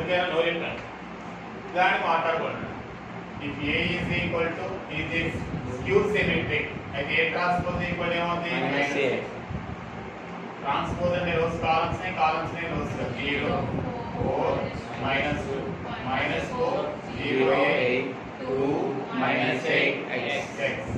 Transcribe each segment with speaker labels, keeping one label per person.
Speaker 1: ఎందుకైనా no return దాన్ని మాట్లాడుకోండి if A is equal to is is Q symmetric అయితే ఏ ట్రాన్స్పోజ్ ఈక్వల్ ఏమవుతుంది
Speaker 2: మైనస్ ఏ
Speaker 1: ట్రాన్స్పోజ్ అంటే రోస్ కాలమ్స్ నే కాలమ్స్ నే rows zero four minus two minus four zero
Speaker 2: zero
Speaker 1: eight
Speaker 2: eight two minus eight X
Speaker 1: X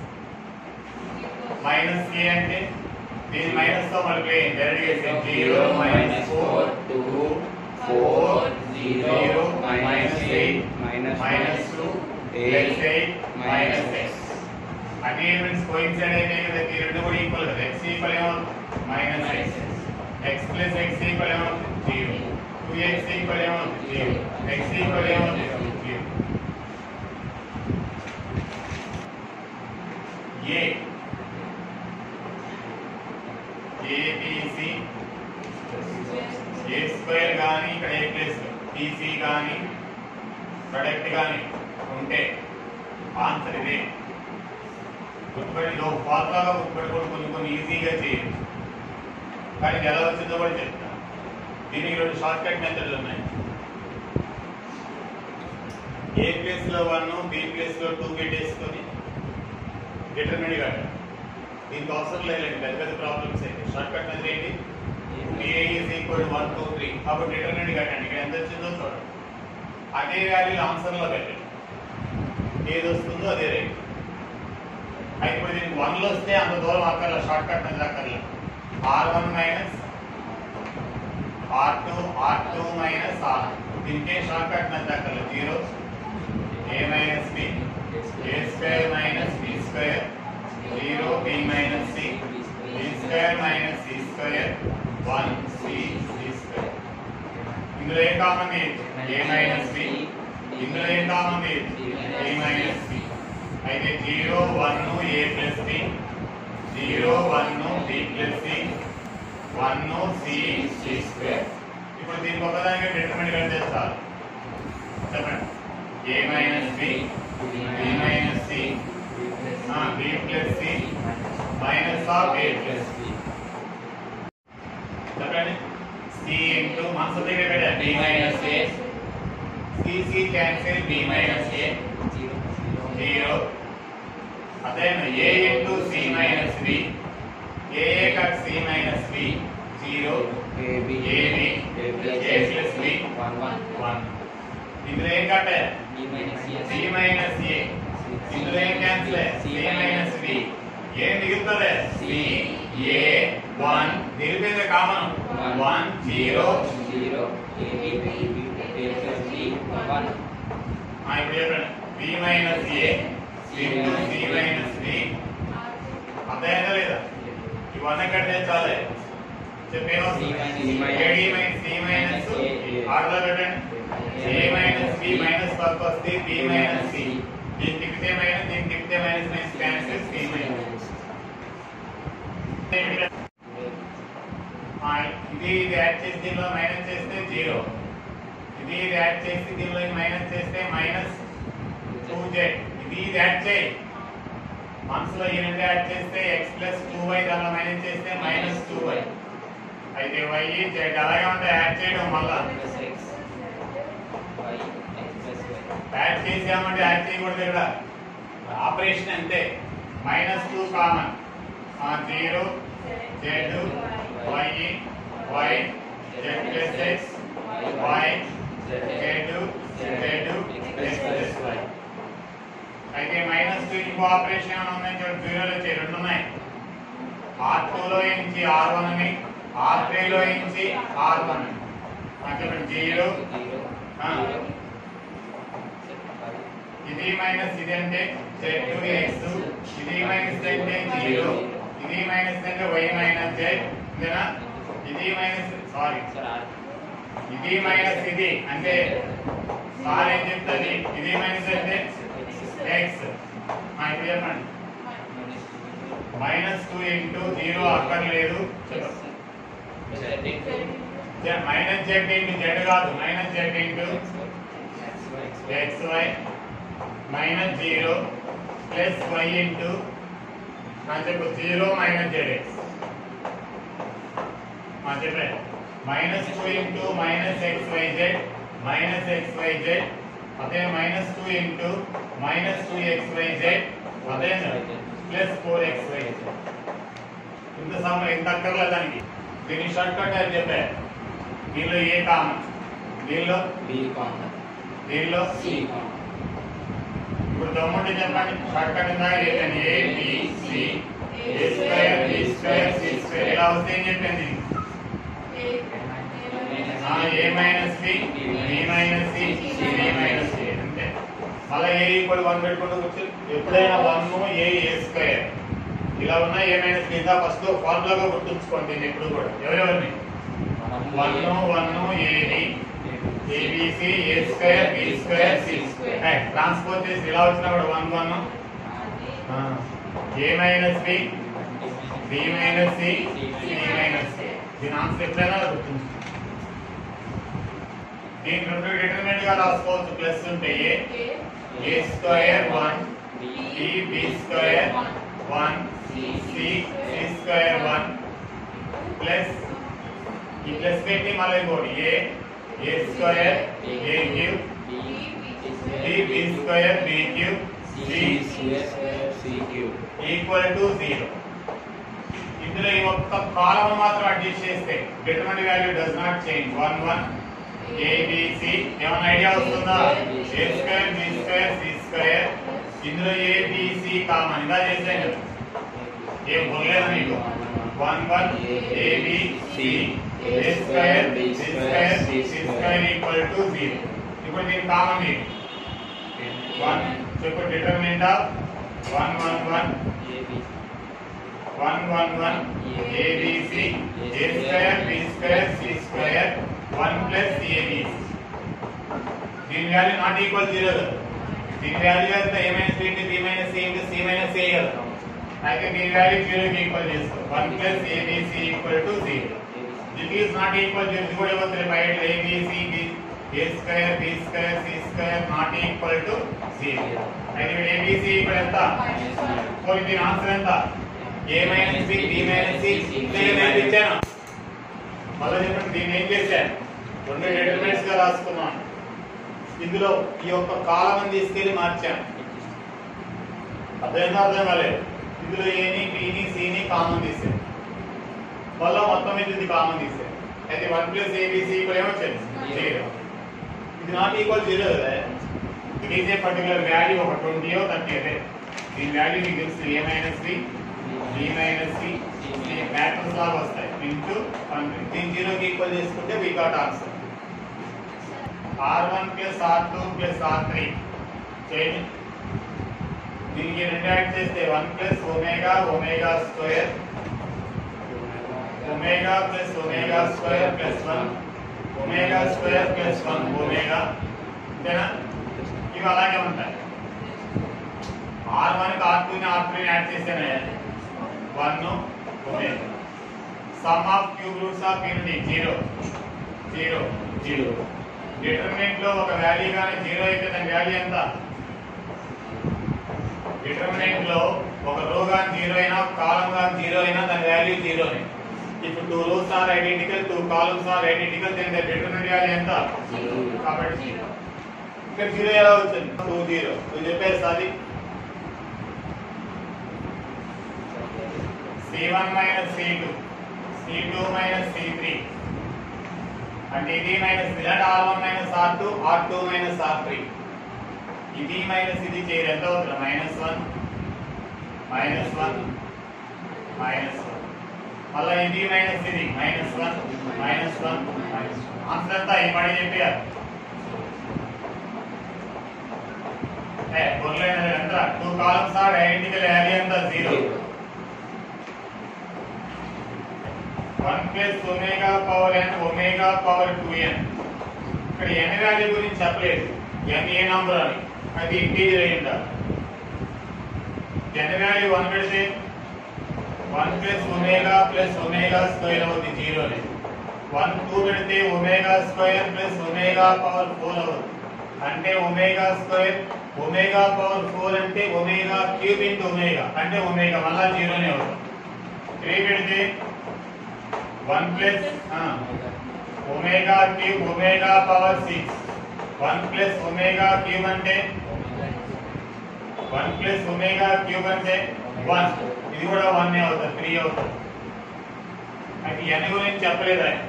Speaker 1: minus A అంటే దీని minus తో మళ్ళీ direct చేస్తే zero minus four
Speaker 2: two
Speaker 1: four
Speaker 2: zero
Speaker 1: zero
Speaker 2: minus
Speaker 1: minus
Speaker 2: eight
Speaker 1: eight
Speaker 2: minus
Speaker 1: minus two
Speaker 2: eight
Speaker 1: plus eight minus
Speaker 2: minus
Speaker 1: X అన్ని elements coincide అయితే కదా ఈ రెండు కూడా ఈక్వల్ కదా ఎక్స్ ఈక్వల్ ఏమవుతుంది minus X X plus X equal ఏమవుతుంది zero two X equal ఏమవుతుంది జీరో ఎక్స్ ఈక్వల్ ఏమవుతుంది zero A ABC A square కానీ ఇక్కడ ఏ ప్లస్ టీసీ కానీ ప్రొడక్ట్ కానీ ఉంటే ఆన్సర్ ఇదే గుర్తుపెట్టి ఒక ఫార్ములాగా గుర్తుపెట్టుకొని కొన్ని కొన్ని ఈజీగా చేయొచ్చు కానీ ఇది ఎలా వచ్చిందో కూడా చెప్తాను దీనికి రెండు షార్ట్ కట్ మెథడ్లు ఉన్నాయి ఏ ప్లేస్ లో వన్ బి ప్లేస్ లో టూ పెట్టేసుకొని డిటర్మినెంట్ గా దీనికి అవసరం లేదండి పెద్ద పెద్ద ప్రాబ్లమ్స్ అయితే షార్ట్ కట్ మెథడ్ ఏంటి A is equal one two three అప్పుడు డిటర్మినెంట్ కట్టండి ఇక్కడ ఎంత వచ్చిందో చూడండి అదే వాల్యూ ఆన్సర్ లో పెట్టండి ఏది వస్తుందో అదే రైట్ అయితే ఇప్పుడు దీనికి వన్ లో వస్తే అంత దూరం అక్కర్ల షార్ట్ కట్ మెథడ్ అక్కర్ల R one minus R two R two minus R దీనికే షార్ట్ కట్ మెథడ్ అక్కర్ల zero A minus B A square minus B square zero B minus C B square minus C square one C C square ఇందులో ఏ common A minus B ఇందులో ఏ common A minus B అయితే zero one A plus B zero one B plus C one C C square ఇప్పుడు దీనికి ఒకదానికి determinant కంటే చాలు చెప్పండి A minus B B minus C B plus C minus of A plus చెప్పండి C into మనసు దగ్గర పెట్టారు B minus A C C cancel B minus A zero అదే A into C minus B A cut C minus B zero
Speaker 2: AB
Speaker 1: AB A plus B
Speaker 2: one one
Speaker 1: one ఇందులో ఏం కట్టే C minus ఏ ఇందులో ఏం cancel C minus B ఏం మిగులుతుంది C A one మిగిలిపోయింది common one zero
Speaker 2: zero AB AB A plus B one
Speaker 1: ఇప్పుడు చెప్పండి B minus A C minus B అర్థమైందా లేదా ఇవన్నీ కట్టే చాలే చెప్పేమో
Speaker 2: C minus B.
Speaker 1: ఏడి మైనస్ సి మైనస్ ఆర్లో పెట్టండి ఏ మైనస్ బి మైనస్ పక్క వస్తే బి మైనస్ సి దీన్ని తిప్పితే మైనస్ దీన్ని తిప్పితే minus minus cancel C minus ఇది ఇది యాడ్ చేసి దీనిలో మైనస్ చేస్తే జీరో ఇది ఇది యాడ్ చేసి దీనిలో మైనస్ చేస్తే మైనస్ టూ జెడ్ ఇది ఇది యాడ్ చేయి మనసులో ఈ రెండు యాడ్ చేస్తే ఎక్స్ ప్లస్ టూ వై దానిలో మైనస్ చేస్తే మైనస్ టూ వై అయితే వై జెడ్ అలాగే ఉంటాయి యాడ్ చేయడం మళ్ళా యాడ్ చేసామంటే యాడ్ చేయకూడదు ఇక్కడ ఆపరేషన్ అంతే minus two common zero Z Y Y Z plus X Y Z Z X plus Y అయితే మైనస్ టూ ఇంకో ఆపరేషన్ ఏమైనా ఉందని చూడండి జీరోలో వచ్చి రెండు ఉన్నాయి ఆర్ టూలో నుంచి ఆర్ వన్ అని ఆర్ త్రీలో నుంచి ఆర్ వన్ అని చెప్పండి జీరో ఇది మైనస్ ఇది అంటే జెడ్ టు ఎక్స్ ఇది మైనస్ అంటే జీరో ఇది మైనస్ అంటే వై మైనస్ జెడ్ ఇంతేనా ఇది మైనస్ సారీ ఇది మైనస్ ఇది అంటే సార్ ఏం చెప్తుంది ఇది మైనస్ అంటే ఎక్స్ ఇప్పుడు చెప్పండి మైనస్ టూ ఇంటూ జీరో అక్కర్లేదు మైనస్ జెడ్ ఇంటూ జెడ్ కాదు minus Z into X Y minus zero plus Y into చెప్పు జీరో మైనస్ జెడ్ ఎక్స్ చెప్పండి minus two into minus X Y Z minus X Y Z అదే minus two into minus two X Y Z అదే plus four X Y Z ఇంత సమయం ఇంత అక్కర్లేదు దానికి దీన్ని షార్ట్ కట్ అని చెప్పారు దీనిలో ఏ కామన్ దీనిలో
Speaker 2: బి కామన్
Speaker 1: దీనిలో
Speaker 2: సి కామన్
Speaker 1: ఇప్పుడు దమ్ముంటే చెప్పండి షార్ట్ కట్ ఇందాక చెప్పాను A B C A square B square C square ఇలా వస్తే ఏం చెప్పింది A minus B B minus C C minus A అంతే మళ్ళీ ఏ ఈక్వల్ వన్ పెట్టుకుంటూ కూర్చో ఎప్పుడైనా వన్ ఏ ఏ స్క్వేర్ ఇలా ఉన్నా ఏ మైనస్ బి ఇందా ఫస్ట్ ఫార్ములాగా గుర్తుంచుకోండి దీన్ని ఎప్పుడు కూడా ఎవరెవరిని one one AB ABC A square B square C square transpose చేసి ఇలా వచ్చినా కూడా one one A minus B B minus C C minus A దీని ఆన్సర్ ఎప్పుడైనా గుర్తుంచుకోండి దీని రెండు డిటర్మినెంట్ గా రాసుకోవచ్చు ప్లస్ ఉంటే A A square one B B square one C C square one plus ఈ ప్లస్ పెట్టి మళ్ళీ ఇంకోటి A A square A cube B B square B cube C
Speaker 2: C cube
Speaker 1: equal to zero ఇందులో ఈ ఒక్క కాలం మాత్రం అడ్జస్ట్ చేస్తే determinant value does not change one one ABC ఏమైనా ఐడియా వస్తుందా A square B square C square ఇందులో ABC common ఇలా చేసాం కదా ఏం పొరలేదు మీకు one one AB C A square B square C square equal to zero ఇప్పుడు దీని కామన్ మీకు వన్ చెప్పు determinant of one one one one one one ABC A square B square C square one plus ABC దీని value not equal zero కదా దీని value ఎంత A minus B into B minus C into C minus A కదా అయితే దీని value జీరోకి equal చేస్తాం one plus ABC equal to zero it is not equal zero ఇది కూడా ఇవ్వచ్చు బయట ABC A square B square C square not equal to zero అయితే ఇక్కడ ఏబిసి ఈక్వల్ ఎంత పోయి దీని ఆన్సర్ ఎంత A minus B B minus C ఏమైనా ఇచ్చాను మళ్ళీ చెప్పండి దీన్ని ఏం చేశాను రెండు డెటర్మినెంట్స్ గా రాసుకున్నాను ఇందులో ఈ యొక్క కాలం తీసుకెళ్లి మార్చాను అర్థమైందా అర్థం కాలేదు ఇందులో ఏని బిని సిని కామన్ తీసాను మళ్ళీ మొత్తం మీద ఇది కామన్ తీసాను అయితే వన్ ప్లస్ ఏబిసి ఈక్వల్ ఏమొచ్చింది జీరో ఇది నాట్ ఈక్వల్ జీరో కదా it is a particular value ఒక ట్వంటీయో థర్టీ అదే దీని వాల్యూ మీకు తెలుసు A minus B B minus C matrix లాగా వస్తాయి ఇంటూ హండ్రెడ్ దీని జీరోకి ఈక్వల్ చేసుకుంటే we got answer R one plus R two plus R three చేయండి దీనికి రెండు యాడ్ చేస్తే one plus omega omega square omega plus omega square plus one omega square plus one omega అంతేనా ఇవి అలాగే ఉంటాయి R one R two R three add చేస్తేనే one omega sum of cube roots of unity zero zero zero determinant లో ఒక value కానీ zero అయితే దాని వాల్యూ ఎంత డిటర్మినెంట్ లో ఒక రో కానీ జీరో అయినా కాలం కానీ జీరో అయినా దాని వాల్యూ జీరోనే ఇప్పుడు two rows are identical two columns are identical then the determinant value ఎంత కాబట్టి ఇక్కడ జీరో ఎలా వచ్చింది టూ జీరో నువ్వు చెప్పారు సాది C one minus C two C two minus C three అంటే ఇది మైనస్ ఇది అంటే R one minus R two R two minus R three ఇది మైనస్ ఇది చేయరు ఎంత అవుతుంది minus one minus one minus one మళ్ళీ ఇది మైనస్ ఇది minus one minus one minus one answer ఎంత ఈ పడి చెప్పారు ఏ బొర్లైన ఎంత two columns are identical value ఎంత zero one plus omega power N omega power two N ఇక్కడ ఎన్ వాల్యూ గురించి చెప్పలేదు ఎన్ ఏ నంబర్ అని అది ఇంటీజర్ అయి ఉండాలి ఎన్ వాల్యూ వన్ పెడితే one plus omega plus omega square అవుతుంది జీరోనే వన్ టూ పెడితే omega square plus omega power four అవుతుంది అంటే omega square omega power four అంటే ఒమేగా క్యూబ్ ఇంటూ ఒమేగా అంటే ఒమేగా మళ్ళా జీరోనే అవుతుంది త్రీ పెడితే one plus omega cube omega power six one plus omega cube అంటే వన్ ప్లస్ ఒమేగా క్యూబ్ అంటే వన్ ఇది కూడా వన్ అవుతుంది త్రీ అవుతుంది అయితే ఎన్ గురించి చెప్పలేదు ఆయన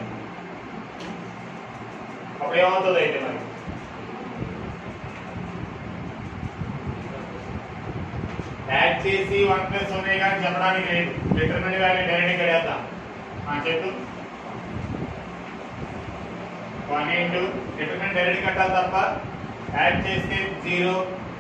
Speaker 1: అప్పుడు ఏమవుతుంది అయితే మరి యాడ్ చేసి వన్ ప్లస్ ఒమేగా అని చెప్పడానికి లేదు డిటర్మినెంట్ వాల్యూ డైరెక్ట్ ఇక్కడ వేద్దాం ఆ చెప్పు వన్ ఇంటూ డిటర్మినెంట్ డైరెక్ట్ కట్టాలి తప్ప యాడ్ చేస్తే జీరో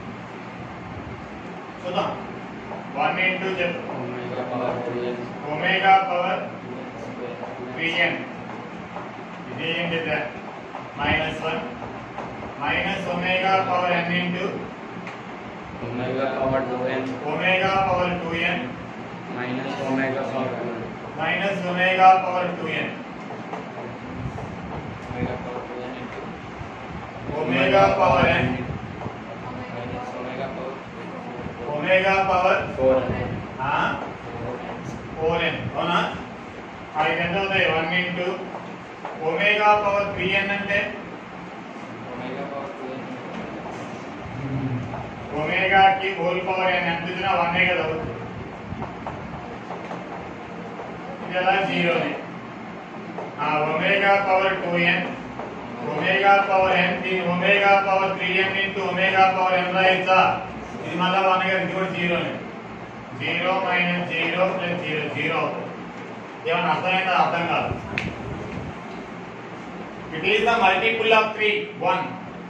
Speaker 1: చూద్దాం వన్ ఇంటూ చెప్పు
Speaker 2: omega power 2n
Speaker 1: omega power three N ఇది ఏంటి minus one minus omega power N into
Speaker 2: omega power 2n
Speaker 1: omega power two N
Speaker 2: minus omega power 2n
Speaker 1: minus omega power two ఎన్
Speaker 2: omega power 2n into
Speaker 1: omega power N
Speaker 2: minus omega power
Speaker 1: omega power
Speaker 2: 4n
Speaker 1: four N అవునా అది ఎంత అవుతాయి one into omega power three N అంటే
Speaker 2: omega power 2n
Speaker 1: ఒమేగాకి whole power n ఎంత ఇచ్చినా one కదా అవుతుంది ఇది ఎలా జీరోనే ఆ ఒమేగా పవర్ టూ ఎన్ ఒమేగా పవర్ ఎన్ దీని omega power three n into omega power n రాయచ్చా ఇది మళ్ళా వన్ కదా ఇది కూడా జీరోనే zero minus zero plus zero zero అవుతుంది ఏమన్నా అర్థమైందా అర్థం కాదు it is the multiple of three one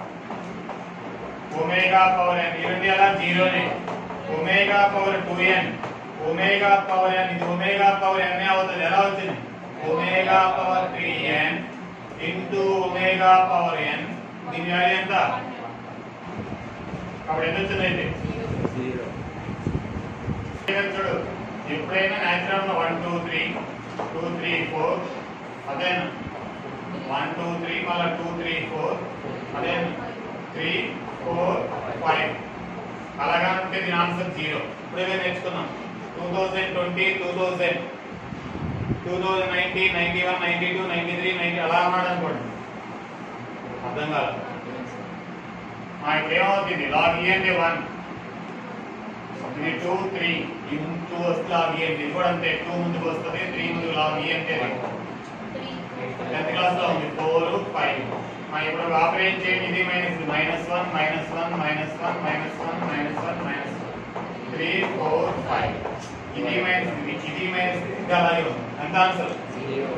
Speaker 1: omega power n ఇది ఎలా జీరోనే ఒమేగా పవర్ టూ ఎన్ ఒమేగా పవర్ ఎన్ ఇది ఒమేగా పవర్ ఎన్ అవుతుంది ఎలా వచ్చింది omega power three n into omega power n దీని వాల్యూ ఎంత అప్పుడు ఎంత వచ్చింది అయితే
Speaker 2: జీరో
Speaker 1: ఇక్కడ చూడు ఎప్పుడైనా natural one two three two three four అదేనా వన్ టూ త్రీ మళ్ళీ టూ త్రీ ఫోర్ అదేనా త్రీ ఫోర్ ఫైవ్ అలాగా ఉంటే దీని ఆన్సర్ జీరో ఇప్పుడు ఇదే నేర్చుకున్నాం two thousand twenty two thousand two thousand ninety ninety one ninety two ninety three ninety అలా అన్నాడు అనుకోండి అర్థం కాదు మా ఇప్పుడు ఏమవుతుంది లాగ్ ఈ అంటే వన్ ఇది టూ త్రీ ఈ ముందు టూ వస్తే లాగ్ ఈ అంటే ఇది కూడా అంతే టూ ముందుకు వస్తుంది త్రీ ముందుకు లాగ్ ఈ అంటే టెన్త్ క్లాస్ లో ఉంది ఫోర్ ఫైవ్ మా ఇప్పుడు ఆపరేట్ చేయండి ఇది minus minus one minus one minus one minus one minus one minus one three four five ఇది మైనస్ ఇది ఇది మైనస్ ఇది అలాగే ఉంది అంత ఆన్సర్
Speaker 2: జీరో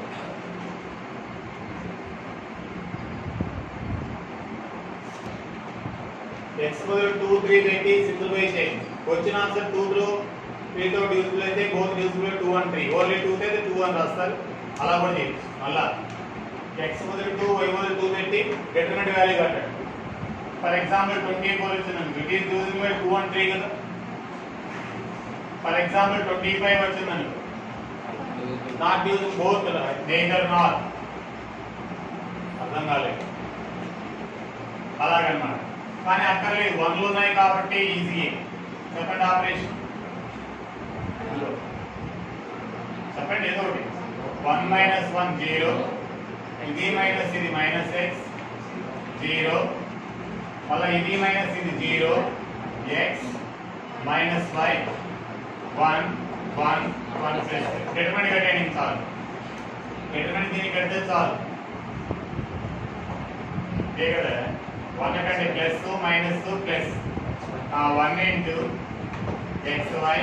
Speaker 1: ఎక్స్ బదులు టూ త్రీ పెట్టి సింప్లిఫై చేయండి వచ్చిన ఆన్సర్ టూ త్రూ త్రీ తో డ్యూసిబుల్ అయితే both divisible two one three only two అయితే టూ వన్ రాస్తారు అలా కూడా చేయొచ్చు మళ్ళా ఎక్స్ బదులు టూ వై బదులు టూ పెట్టి డిటర్మినెంట్ వాల్యూ కట్టాడు ఫర్ ఎగ్జాంపుల్ ట్వంటీ ఫోర్ వచ్చిందండి it is divisible by two one three కదా ఫర్ ఎగ్జాంపుల్ ట్వంటీ ఫైవ్ వచ్చిందండి not divisible both nature not అర్థం కాలేదు అలాగనమాట కానీ అక్కర్లేదు వన్లు ఉన్నాయి కాబట్టి ఈజీ చెప్పండి ఆపరేషన్ చెప్పండి ఏదో ఒకటి వన్ మైనస్ వన్ జీరో ఇది మైనస్ ఇది మైనస్ ఎక్స్ జీరో మళ్ళీ ఇది మైనస్ ఇది zero x minus y one one one plus determinant కట్టేయండి చాలు డిటర్మెంట్ దీనికి కడితే చాలు అంతే కదా వన్ కంటే plus minus plus one into X y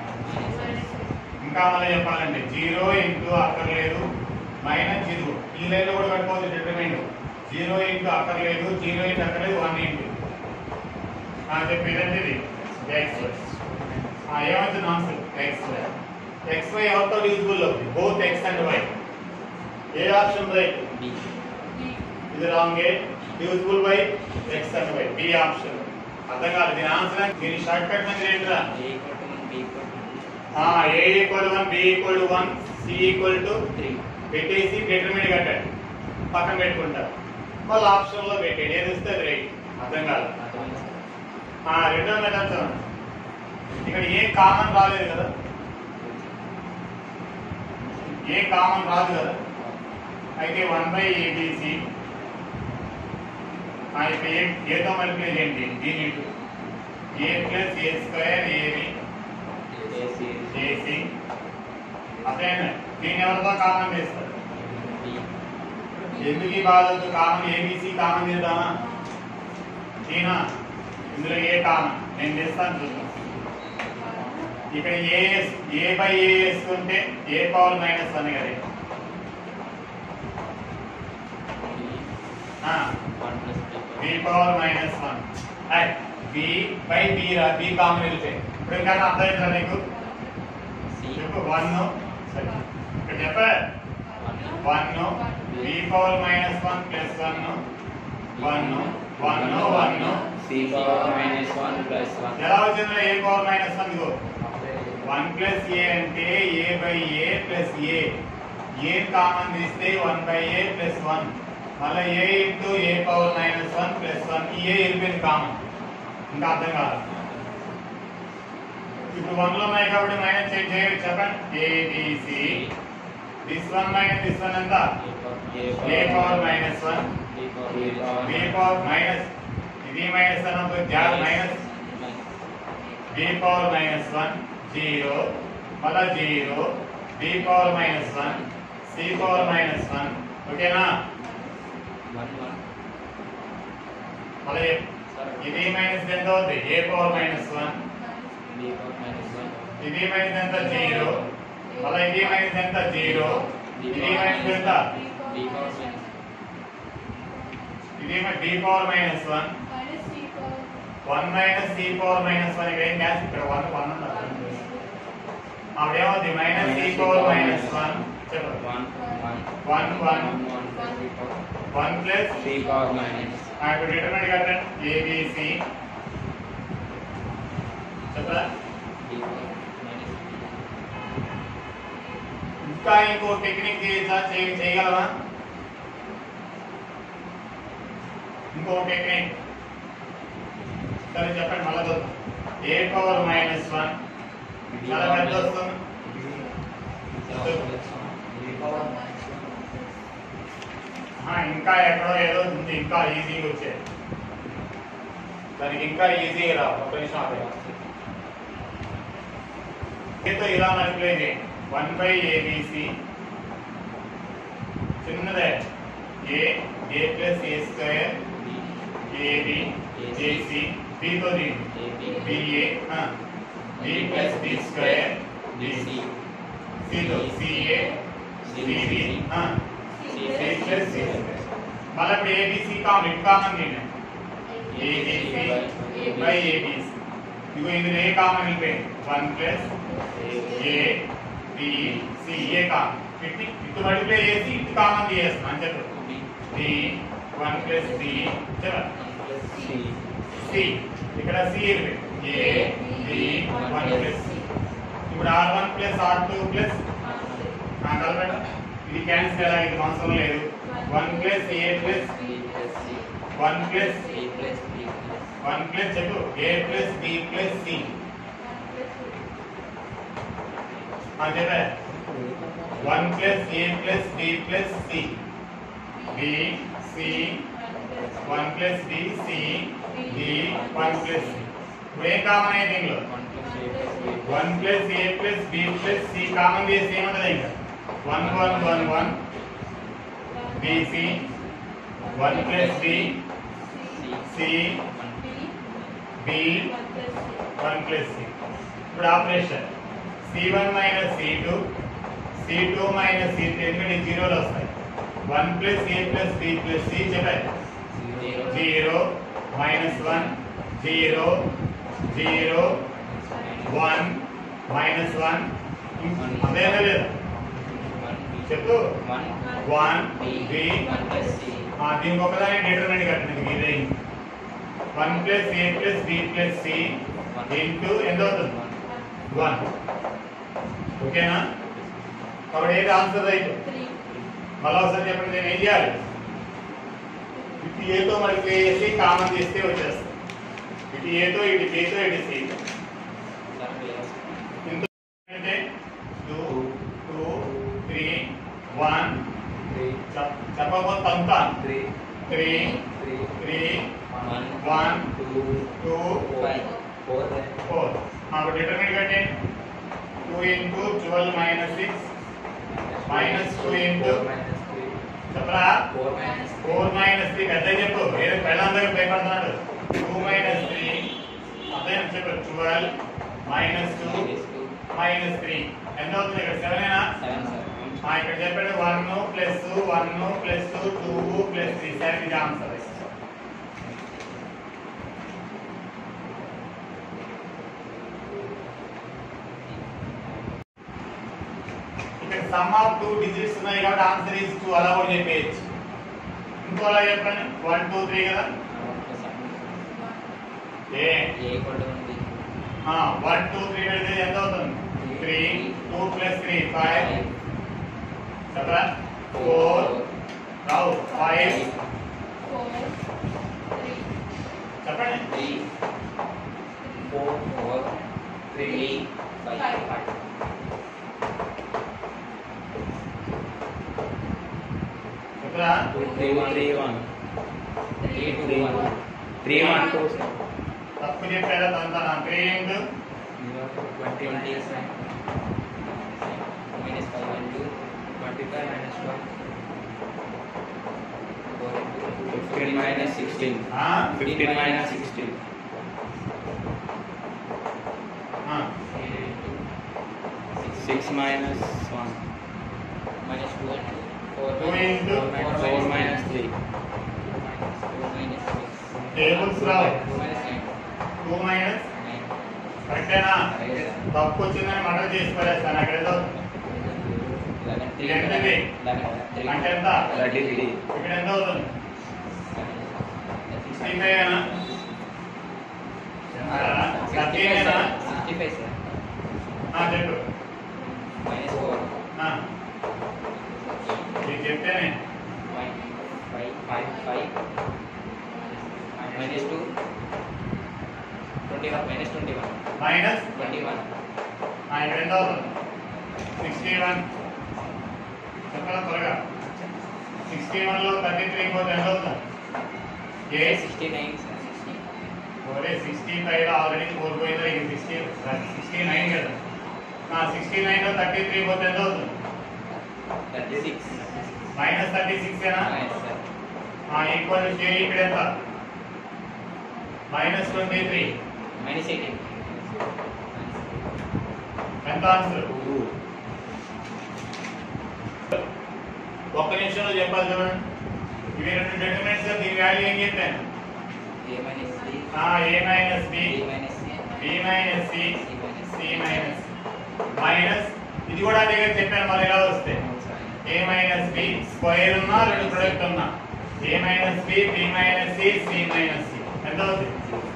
Speaker 1: ఇంకా మళ్ళీ చెప్పాలండి జీరో ఇంటూ అక్కర్లేదు మైనస్ జీరో ఈ లైన్ లో కూడా కట్టుకోవచ్చు డిటర్మెంట్ జీరో ఇంటూ అక్కర్లేదు జీరో ఇంటూ అక్కర్లేదు వన్ ఇంటూ చెప్పేదండి ఇది ఎక్స్ వై ఏమవుతుంది answer x y x y ఎవరితో యూజ్ఫుల్ అవుతుంది both x and y A option right
Speaker 2: B
Speaker 1: ఇది wrong useful by x and y B option అర్థం కాదు దీని ఆన్సర్ దీని షార్ట్ కట్ మీద ఏంట్రా
Speaker 2: a equal to 1 b equal to
Speaker 1: ఆ a equal one b equal to one c equal to
Speaker 2: 3
Speaker 1: పెట్టేసి determinant కట్టాడు పక్కన పెట్టుకుంటారు వాళ్ళ ఆప్షన్ లో పెట్టాడు ఏది వస్తే అది రైట్ అర్థం కాదు
Speaker 2: అర్థమైందా
Speaker 1: ఆ రెండో మెథడ్ చూడండి ఇక్కడ ఏ కామన్ రాలేదు కదా ఏ కామన్ రాదు కదా అయితే వన్ బై ఏబిసి ఆ ఇప్పుడు ఏ ఏతో మల్టిప్లై చేయండి దీని ఇటు a plus a square ab
Speaker 2: ac
Speaker 1: ac అదేనా దీన్ని ఎవరితో కామన్ చేస్తారు
Speaker 2: బి
Speaker 1: ఎందుకు ఈ బాధతో కామన్ ఏబిసి కామన్ చేద్దామా చీనా ఇందులో ఏ కామన్ నేను చేస్తాను చూద్దాం ఇక్కడ ఏఎస్ ఏ బై ఏ వేసుకుంటే ఏ పవర్ మైనస్ వన్ కదా
Speaker 2: one plus
Speaker 1: b power minus one b by b రా బి కామన్ వెళ్తే ఇప్పుడు ఇంకా అర్థమైందా నీకు
Speaker 2: సి
Speaker 1: చెప్పు వన్ ఇక్కడ చెప్ప
Speaker 2: one
Speaker 1: one b power minus one plus one one one one
Speaker 2: c power minus one plus one
Speaker 1: ఎలా వచ్చిందో ఏ పవర్ మైనస్ వన్ ఇదిగో వన్ ప్లస్ ఏ అంటే a by a plus a a common తీస్తే one by a plus one మళ్ళీ a into a power minus one plus one ఈ a వెళ్ళిపోయింది common ఇంకా అర్థం కాదు ఇప్పుడు వన్ లో ఉన్నాయి కాబట్టి మైనస్ చేంజ్ చేయవచ్చు చెప్పండి abc this one minus this one ఎంత a power minus one b power minus ఇది మైనస్ అన్నప్పుడు జాబ్ minus b power minus one zero మళ్ళా zero b power minus one c power minus one ఓకేనా
Speaker 2: one one
Speaker 1: మళ్ళీ ఇది minus ఎంత అవుతుంది a power minus one
Speaker 2: b power minus one
Speaker 1: ఇది మైనస్ ఎంత జీరో మళ్ళీ ఇది మైనస్ ఎంత జీరో ఇది మైనస్ ఎంత
Speaker 2: బి పవర్ మైనస్
Speaker 1: ఇది B power minus one one minus c power minus one ఇక్కడ ఏం క్యాన్స్ ఇక్కడ వన్ వన్ అప్పుడేమవుతుంది minus c power minus one చెప్పండి
Speaker 2: one one
Speaker 1: one one
Speaker 2: one plus b power
Speaker 1: one plus
Speaker 2: c power minus
Speaker 1: ఇప్పుడు determinant కట్టండి abc చెప్పరా
Speaker 2: b power minus
Speaker 1: ఇంకా ఇంకో టెక్నిక్ చేయొచ్చా చేయ- చేయగలవా ఇంకో టెక్నిక్ సరే చెప్పండి మళ్ళా చూద్దాం ఏ పవర్ మైనస్ వన్ చాలా పెద్ద వస్తుంది ఆహా, ఇంకా ఎక్కడో ఏదో ఉంది ఇంకా ఈజీగా వచ్చేది దానికి ఇంకా ఈజీగా రావు ఒక నిమిషం ఆగండి. ఏతో ఇలా మల్టిప్లై చేయండి వన్ బై ఏబిసి చిన్నదే a a plus a square ab ac బితో దీన్ని ba b plus b square bc సితో ca cb c plus c మళ్ళీ ఇప్పుడు ఏబిసి కామన్ ఇటు కామన్ దీన్ని ఏబిసి బై ఏబిసి ఇగో ఇందులో ఏ కామన్ వెళ్ళిపోయింది one plus a B C a common పెట్టి ఇటు మల్టిప్లై చేసి ఇటు కామన్ తీసేస్తాం అని చెప్పు బి వన్ ప్లస్ బి చెప్పండి సి ఇక్కడ c a b one plus ఇప్పుడు are one plus R two plus కలపండి ఇది క్యాన్సిల్ ఎలా ఇది అవసరం లేదు one plus a plus one plus one plus చెప్పు a plus b plus c చెప్పా one plus a plus b plus c b c one plus b c b one plus c ఇప్పుడు ఏం common అయితే దీనిలో one plus a plus b plus c common చేసి ఏముంటది ఇంకా one one one one bc one plus b c b one plus c ఇప్పుడు operation C one minus C two C two minus C three ఎందుకంటే జీరోలు వస్తాయి one plus a plus b plus c చెప్పారు zero minus one zero zero one minus one అదే లేదు చెప్పు one B దీనికి ఒకదాని డిటర్మినెంట్ కట్టినది ఇదే one plus a plus b plus c into ఎంత అవుతుంది వన్ ఓకేనా కాబట్టి ఏది ఆన్సర్ రైట్ మళ్ళీ ఒకసారి చెప్పండి నేను ఏం చేయాలి ఇటు ఏతో మనకి వేసి కామన్ చేస్తే వచ్చేస్తుంది ఇటు ఏతో ఇటు ఏతో ఇటు సి ఇంత అంటే టూ టూ త్రీ వన్ చెప్పకపోతే అంతా three three three
Speaker 2: one
Speaker 1: one
Speaker 2: two
Speaker 1: two
Speaker 2: five four
Speaker 1: four మాకు డిటర్మినెంట్ కట్టే two into twelve minus six minus two into
Speaker 2: minus three
Speaker 1: చెప్పరా
Speaker 2: four minus
Speaker 1: four minus three పెద్ద చెప్పు ఏదో పెళ్ళందరూ భయపడుతున్నాడు టూ మైనస్ త్రీ అదే చెప్పు twelve minus two
Speaker 2: two
Speaker 1: minus three ఎంత అవుతుంది ఇక్కడ సెవెన్ అయినా
Speaker 2: సెవెన్ సార్
Speaker 1: ఆ, ఇక్కడ చెప్పాడు one plus one plus two plus three seven ఇది ఆన్సర్ ఇక్కడ సమ్ ఆఫ్ టూ డిజిట్స్ ఉన్నాయి కాబట్టి ఆన్సర్ ఈజ్ టూ అలా కూడా చెప్పేయచ్చు ఇంకో అలా చెప్పండి వన్ టూ త్రీ కదా ఏ
Speaker 2: ఏ కూడా ఉంది
Speaker 1: వన్ టూ త్రీ పెడితే ఎంత అవుతుంది three two plus three five చెప్పరా ఫోర్ రావు ఫైవ్ చెప్పండి
Speaker 2: three four four three five five
Speaker 1: చెప్పరా
Speaker 2: two three one three one three two one three one two
Speaker 1: తప్పు చెప్పారా తంతా three into
Speaker 2: twenty minus five one two twenty five minus twelve fifteen minus sixteen fifteen minus sixteen six minus one minus two four
Speaker 1: Two into
Speaker 2: four minus three
Speaker 1: tables రావు
Speaker 2: two minus nine
Speaker 1: two minus
Speaker 2: nine
Speaker 1: కరెక్టేనా తప్పు వచ్చిందని murder చేసి పడేస్తాను అక్కడ ఏదో
Speaker 2: eleven three
Speaker 1: ఎంతది?
Speaker 2: Eleven three
Speaker 1: అంటే ఎంత
Speaker 2: థర్టీ త్రీ
Speaker 1: ఇక్కడ ఎంత అవుతుంది సిక్స్టీ ఫైవ్ ఏనా థర్టీనేనా
Speaker 2: సిక్స్టీ ఫైవ్ సార్
Speaker 1: చెప్పు
Speaker 2: మైనస్ ఫోర్
Speaker 1: ఆ. ఇది చెప్తేనే
Speaker 2: five five five five minus two twenty one minus twenty one
Speaker 1: minus
Speaker 2: twenty one
Speaker 1: ఇక్కడ ఎంత అవుతుంది సిక్స్టీ వన్ చెప్పరా త్వరగా సిక్స్టీ వన్లో థర్టీ త్రీ పోతే ఎంత అవుతుంది ఏ
Speaker 2: సిక్స్టీ నైన్ సార్
Speaker 1: ఒరే సిక్స్టీ ఫైవ్ ఆల్రెడీ ఫోర్ పోయిందా ఇది సిక్స్టీ సిక్స్టీ నైన్ కదా సిక్స్టీ నైన్లో థర్టీ త్రీ పోతే ఎంత అవుతుంది
Speaker 2: thirty six
Speaker 1: minus thirty six ఏనా
Speaker 2: సార్
Speaker 1: ఈక్వల్ టు ఇక్కడ ఎంత minus twenty three
Speaker 2: minus eighteen
Speaker 1: ఎంత ఆన్సర్ ఒక్క నిమిషంలో చెప్పాలి చూడండి ఇవి రెండు డెటర్మినెంట్స్ దీని వాల్యూ ఏం చెప్పాను
Speaker 2: a minus c
Speaker 1: a minus B
Speaker 2: B minus C
Speaker 1: b minus C
Speaker 2: C minus
Speaker 1: C minus minus ఇది కూడా అదే కదా చెప్పాను మరి ఎలా వస్తే ఏ మైనస్ బి స్క్వేర్ ఉన్నా రెండు ప్రొడక్ట్ ఉన్నా ఏ minus B B minus C C minus c ఎంత అవుతుంది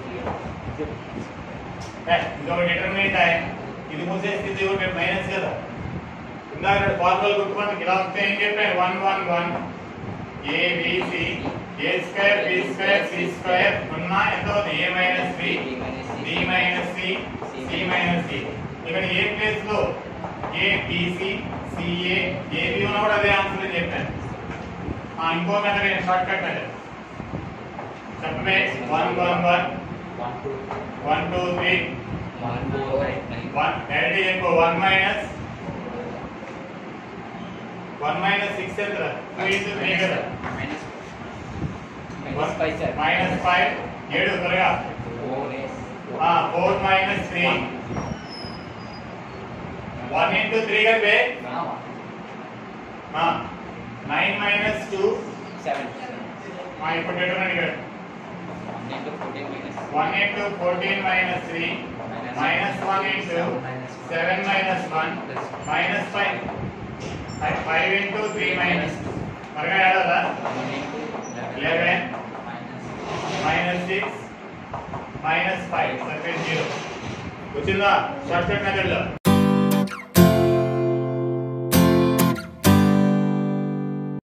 Speaker 1: ఏ, ఇంకొక డిటర్మినెంట్ ఆయన ఇది మూసేస్తే ఇది ఒకటి మైనస్ కదా ఇందాక ఫార్ములా గుర్తుపట్టి ఇలా వస్తే ఏం చెప్పాను one one one a B C A square B square C square ఉన్నా ఎంత అవుతుంది a minus B B minus C C minus c ఇక్కడ ఏ ప్లేస్ లో ఏ బిసి సిఏ ఏబి ఉన్నా కూడా అదే ఆన్సర్ అని చెప్పాను ఆ, ఇంకో మెథడ్ షార్ట్ కట్ మెథడ్ చెప్పమే one one one
Speaker 2: one two
Speaker 1: one two three
Speaker 2: one four nine
Speaker 1: one direct చెప్పు one minus one minus six ఎంత టూ ఇంటూ త్రీ కదా
Speaker 2: minus minus five sir
Speaker 1: minus five ఏడు త్వరగా
Speaker 2: four ఎస్
Speaker 1: four minus three one into three కలిపే nine minus two
Speaker 2: seven
Speaker 1: ఇప్పుడు determinant కదా
Speaker 2: one into fourteen minus
Speaker 1: one into fourteen minus three minus one into seven minus one minus five five into three minus త్వరగా ఏడాదా
Speaker 2: one into
Speaker 1: eleven
Speaker 2: minus
Speaker 1: minus six minus five surface zero వచ్చిందా short cut method లో